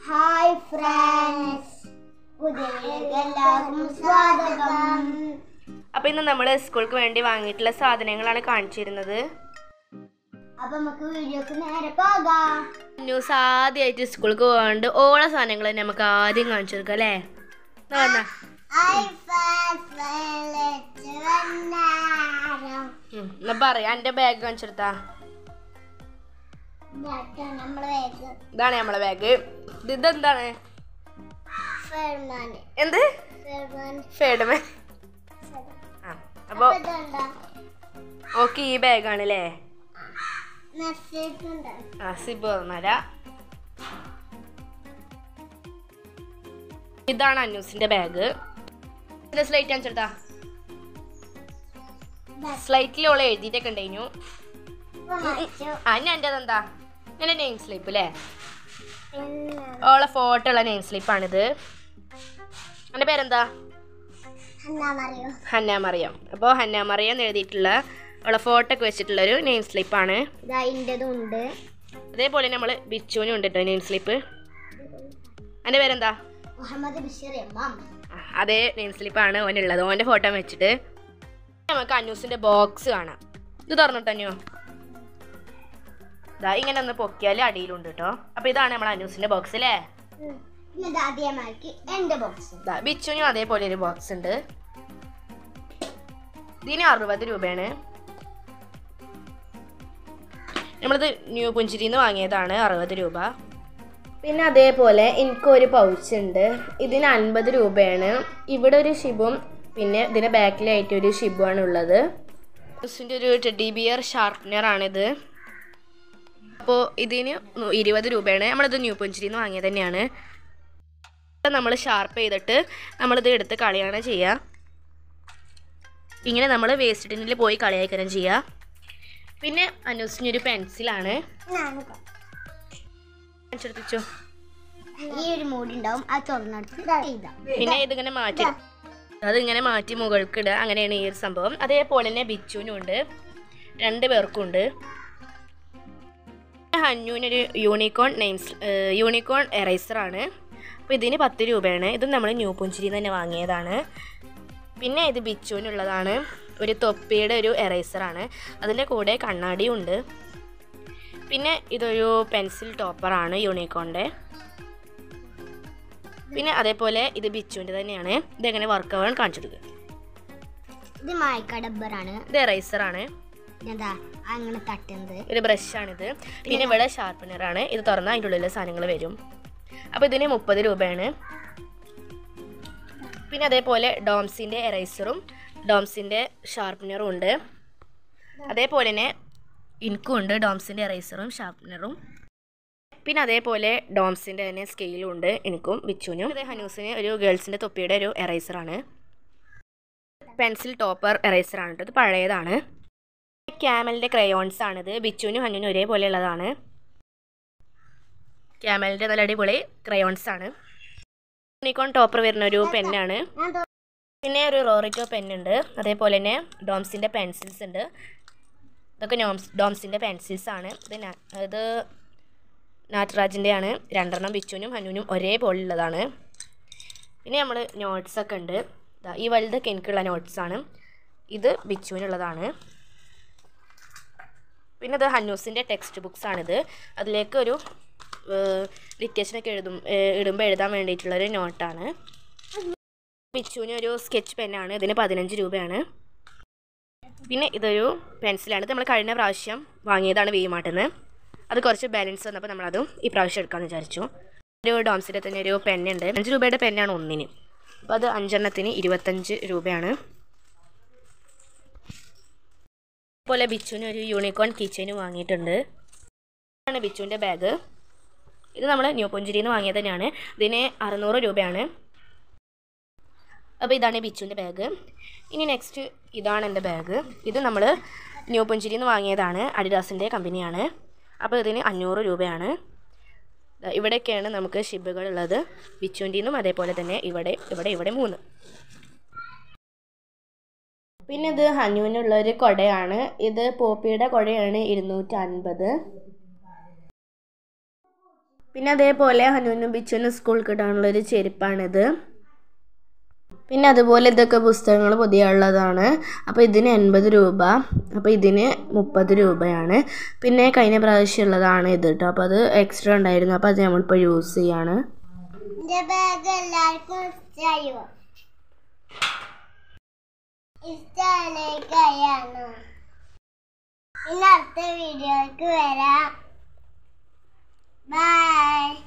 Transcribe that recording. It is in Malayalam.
ഹായ് ഫ്രണ്ട്സ് പുതിയ എല്ലാവർക്കും സ്വാഗതം അപ്പോൾ ഇന്ന് നമ്മൾ സ്കൂൾക്ക് വേണ്ടി വാങ്ങിയിട്ടുള്ള സാധനങ്ങളാണ് കാണിച്ചിരുന്നത് അപ്പൊ നമുക്ക് വീഡിയോക്ക് നേരെ പോകാം ന്യൂസ് ആദ്യമായിട്ട് സ്കൂൾക്ക് പോകാണ്ട് ഓള സാധനങ്ങൾ തന്നെ നമുക്ക് ആദ്യം കാണിച്ചു കൊടുക്കാം അല്ലേ എന്നാ വന്നാ. ഹായ് ഫ്രണ്ട്സ് വന്നാരം ഉം, എന്നാ പറയാ എൻ്റെ ബാഗ് കാണിച്ചെടുത്താ നമ്മളെ വേഗം ഇതാണ് നമ്മളെ ബാഗ് ഇത് ഇതെന്താണ് ഫെർമാൻ എന്ത് ഫെർമാൻ ഫേഡമേ ആ അപ്പോൾ ഇതെന്താ ഓക്കെ ഈ ബാഗാണ് അല്ലേ മെസ്സേജ് ഉണ്ട് ആ സിബ് തുറന്നരാ ഇതാണ് അന്യൂസിന്റെ ബാഗ് ഇതിന്റെ സ്ലൈറ്റ് കാണിച്ചെടുത്താ സ്ലൈറ്റിൽ ഓളെ എഴുതിയിട്ടൊക്കെ ഉണ്ടായിരുന്നു അതിന് എൻ്റെ അതെന്താ എൻ്റെ നെയിം സ്ലിപ്പ് അല്ലേ ഓളെ ഫോട്ടോ ഉള്ള നെയിം സ്ലിപ്പാണിത് എൻ്റെ പേരെന്താ എന്നാന്നറിയോ ഹന്ന മറിയം അപ്പോൾ ഹന്ന മറിയം എന്ന് എഴുതിയിട്ടുള്ള അവളെ ഫോട്ടോ ഒക്കെ വെച്ചിട്ടുള്ളൊരു നെയിം സ്ലിപ്പാണ് ഇതാ ഇൻ്റെതും ഉണ്ട് അതേപോലെ നമ്മൾ ബിച്ചുവിനും ഉണ്ട് കേട്ടോ നെയിം സ്ലിപ്പ് എൻ്റെ പേരെന്താ മുഹമ്മദ് ബഷീർ എമ്മാം ആ, അതേ നെയിം സ്ലിപ്പാണ് ഓനുള്ളത് ഓൻ്റെ ഫോട്ടോ വെച്ചിട്ട് നമുക്ക് അന്യൂസിൻ്റെ ബോക്സ് കാണാം ഇത് തുറന്നിട്ട് അന്യോ ഇതാ ഇങ്ങനെ ഒന്ന് പൊക്കിയാൽ അടിയിലുണ്ട് കേട്ടോ അപ്പോൾ ഇതാണ് നമ്മുടെ അന്യൂസിൻ്റെ ബോക്സ് അല്ലേ പിന്നെ ഇത് ആദ്യമാക്കി എൻ്റെ ബോക്സ് ഇതാ ബിച്ചുവിനും അതേപോലെ ഒരു ബോക്സ് ഉണ്ട് ഇതിന് അറുപത് രൂപയാണ് നമ്മളിത് ന്യൂ പുഞ്ചിരിന്ന് വാങ്ങിയതാണ് അറുപത് രൂപ പിന്നെ അതേപോലെ എനിക്കൊരു പൗച്ച് ഉണ്ട് ഇതിന് അൻപത് രൂപയാണ് ഇവിടെ ഒരു ഷിബും പിന്നെ ഇതിൻ്റെ ബാക്കിലായിട്ട് ഒരു ഷിബുമാണ് ഉള്ളത് ഇതിൻ്റെ ഒരു ടെഡി ബിയർ ഷാർപ്പനറാണിത് അപ്പോൾ ഇതിന് നു- ഇരുപത് രൂപയാണ് നമ്മളിത് ന്യൂ പുഞ്ചിരിന്ന് വാങ്ങിയത് തന്നെയാണ് നമ്മൾ ഷാർപ്പ് ചെയ്തിട്ട് നമ്മളിത് എടുത്ത് കളയാണ് ചെയ്യുക ഇങ്ങനെ നമ്മൾ വേസ്റ്റ് ടിന്നിൽ പോയി കളയാക്കണം ചെയ്യുക പിന്നെ അനൂസിനൊരു പെൻസിലാണ് കാണിച്ചെടുത്തിച്ചോ ഈ ഒരു മൂടി ഉണ്ടാവും അത് തുറന്നെടുത്ത് എഴുതാം പിന്നെ ഇതിങ്ങനെ മാറ്റി അതിങ്ങനെ മാറ്റി മുകൾക്ക് ഇടുക അങ്ങനെയാണ് ഈ ഒരു സംഭവം അതേപോലെ തന്നെ ബിച്ചുവിനും ഉണ്ട് രണ്ട് പേർക്കും ഉണ്ട് ഹന്നുവിനൊരു യൂണിക്കോൺ നെയിംസ് യൂണിക്കോൺ എറൈസറാണ് അപ്പോൾ ഇതിന് പത്ത് രൂപയാണ് ഇത് നമ്മൾ ന്യൂ പുഞ്ചിരിയിൽ തന്നെ വാങ്ങിയതാണ് പിന്നെ ഇത് ബിച്ചുവിനുള്ളതാണ് ഒരു തൊപ്പിയുടെ ഒരു എറൈസറാണ് അതിൻ്റെ കൂടെ കണ്ണാടിയും ഉണ്ട് പിന്നെ ഇതൊരു പെൻസിൽ ടോപ്പറാണ് യൂണിക്കോണിൻ്റെ പിന്നെ അതേപോലെ ഇത് ബിച്ചുവിൻ്റെ തന്നെയാണ് ഇതെങ്ങനെ വർക്ക് ആവാൻ കാണിച്ചെടുക്കുക ഇത് മായ്ക്കടബറാണ് ഇത് എറൈസറാണ് എന്താ അങ്ങനെ തട്ടുന്നത് ഒരു ബ്രഷാണിത് പിന്നെ ഇവിടെ ഷാർപ്പനറാണ് ഇത് തുറന്നാൽ അതിൻ്റെ ഉള്ളിൽ സാധനങ്ങൾ വരും അപ്പോൾ ഇതിന് മുപ്പത് രൂപയാണ് പിന്നെ അതേപോലെ ഡോംസിൻ്റെ എറൈസറും ഡോംസിൻ്റെ ഷാർപ്പനറും ഉണ്ട് അതേപോലെ തന്നെ എനിക്കും ഉണ്ട് ഡോംസിൻ്റെ എറൈസറും ഷാർപ്പനറും പിന്നെ അതേപോലെ ഡോംസിൻ്റെ തന്നെ സ്കെയിലും ഉണ്ട് എനിക്കും ബിച്ചുവിനും ഇത് ഹനൂസിന് ഒരു ഗേൾസിൻ്റെ തൊപ്പിയുടെ ഒരു എറൈസറാണ് പെൻസിൽ ടോപ്പർ എറൈസറാണ് കേട്ടോ ഇത് പഴയതാണ് ക്യാമലിൻ്റെ ക്രയോൺസ് ആണിത് ബിച്ചുവിനും ഹന്നുവിനും ഒരേപോലെ ഉള്ളതാണ് ക്യാമലിൻ്റെ നല്ല അടിപൊളി ക്രയോൺസ് ആണ് യൂണിക്കോൺ ടോപ്പർ വരുന്ന ഒരു പെന്നാണ് ഞാൻ തൊ- പിന്നെ ഒരു റോറിറ്റോ പെന്നുണ്ട് അതേപോലെ തന്നെ ഡോംസിൻ്റെ പെൻസിൽസ് ഉണ്ട് ഇതൊക്കെ നോംസ് ഡോംസിൻ്റെ പെൻസിൽസ് ആണ് ഇത് നാ- ഇത് നാട്രാജിൻ്റെ ആണ് രണ്ടെണ്ണം ബിച്ചുവിനും ഹന്നുവിനും ഒരേപോലെ ഉള്ളതാണ് പിന്നെ നമ്മൾ നോട്ട്സ് ഒക്കെ ഉണ്ട് ദാ ഈ വലുതൊക്കെ എനിക്കുള്ള നോട്ട്സ് ആണ് ഇത് ബിച്ചുവിനുള്ളതാണ് പിന്നെ ഇത് ഹന്നൂസിൻ്റെ ടെക്സ്റ്റ് ബുക്സ് ആണിത് അതിലേക്ക് ഒരു ഡിറ്റേഷനൊക്കെ എഴുതും ഏഹ് ഇടുമ്പോൾ എഴുതാൻ വേണ്ടിയിട്ടുള്ളൊരു നോട്ടാണ് ബിച്ചുവിന് ഒരു സ്കെച്ച് പെന്നാണ് ഇതിന് പതിനഞ്ച് രൂപയാണ് പിന്നെ ഇതൊരു പെൻസിലാണ് ഇത് നമ്മൾ കഴിഞ്ഞ പ്രാവശ്യം വാങ്ങിയതാണ് വി മാർട്ടിൽ നിന്ന് അത് കുറച്ച് ബാലൻസ് വന്നപ്പോൾ നമ്മളതും ഈ പ്രാവശ്യം എടുക്കാമെന്ന് വിചാരിച്ചു ഒരു ഡോംസിൻ്റെ തന്നെ ഒരു പെന്നുണ്ട് അഞ്ച് രൂപയുടെ പെന്നാണ് ഒന്നിന് അപ്പോൾ അത് അഞ്ചെണ്ണത്തിന് ഇരുപത്തഞ്ച് രൂപയാണ് അതുപോലെ ബിച്ചുവിന് ഒരു യൂണിക്കോൺ കിച്ചനും വാങ്ങിയിട്ടുണ്ട് ഇതാണ് ബിച്ചുവിൻ്റെ ബാഗ് ഇത് നമ്മൾ ന്യൂ പുഞ്ചിരിയിൽ നിന്ന് വാങ്ങിയത് തന്നെയാണ് ഇതിന് അറുന്നൂറ് രൂപയാണ് അപ്പോൾ ഇതാണ് ബിച്ചുവിൻ്റെ ബാഗ് ഇനി നെക്സ്റ്റ് ഇതാണ് എൻ്റെ ബാഗ് ഇത് നമ്മൾ ന്യൂ പുഞ്ചിരിയിൽ നിന്ന് വാങ്ങിയതാണ് അഡിഡാസിൻ്റെ കമ്പനിയാണ് അപ്പോൾ ഇതിന് അഞ്ഞൂറ് രൂപയാണ് ദാ ഇവിടെയൊക്കെയാണ് നമുക്ക് ഷിബുകൾ ഉള്ളത് ബിച്ചുവിൻ്റെ നിന്നും അതേപോലെ തന്നെ ഇവിടെ ഇവിടെ ഇവിടെ മൂന്ന് പിന്നെ ഇത് ഹനുവിനുള്ള ഒരു കുടയാണ് ഇത് പോപ്പിയുടെ കുടയാണ് ഇരുന്നൂറ്റി അൻപത് പിന്നെ അതേപോലെ ഹനുവിനും ബിച്ചുവിനും സ്കൂൾക്ക് ഇടാനുള്ളൊരു ചെരുപ്പാണിത് പിന്നെ അതുപോലെ ഇതൊക്കെ പുസ്തകങ്ങൾ പുതിയുള്ളതാണ് അപ്പോൾ ഇതിന് എൺപത് രൂപ അപ്പോൾ ഇതിന് മുപ്പത് രൂപയാണ് പിന്നെ കഴിഞ്ഞ പ്രാവശ്യം ഉള്ളതാണ് ഇത് കേട്ടോ അപ്പോൾ അത് എക്സ്ട്രാ ഉണ്ടായിരുന്നു അപ്പോൾ അത് നമ്മളിപ്പോൾ യൂസ് ചെയ്യാണ് എന്റെ ബാഗ് എല്ലാവർക്കും ഇഷ്ടമായോ ഇഷ്ടമാണ് ഇനി അടുത്ത വീഡിയോക്ക് വരാം ബൈ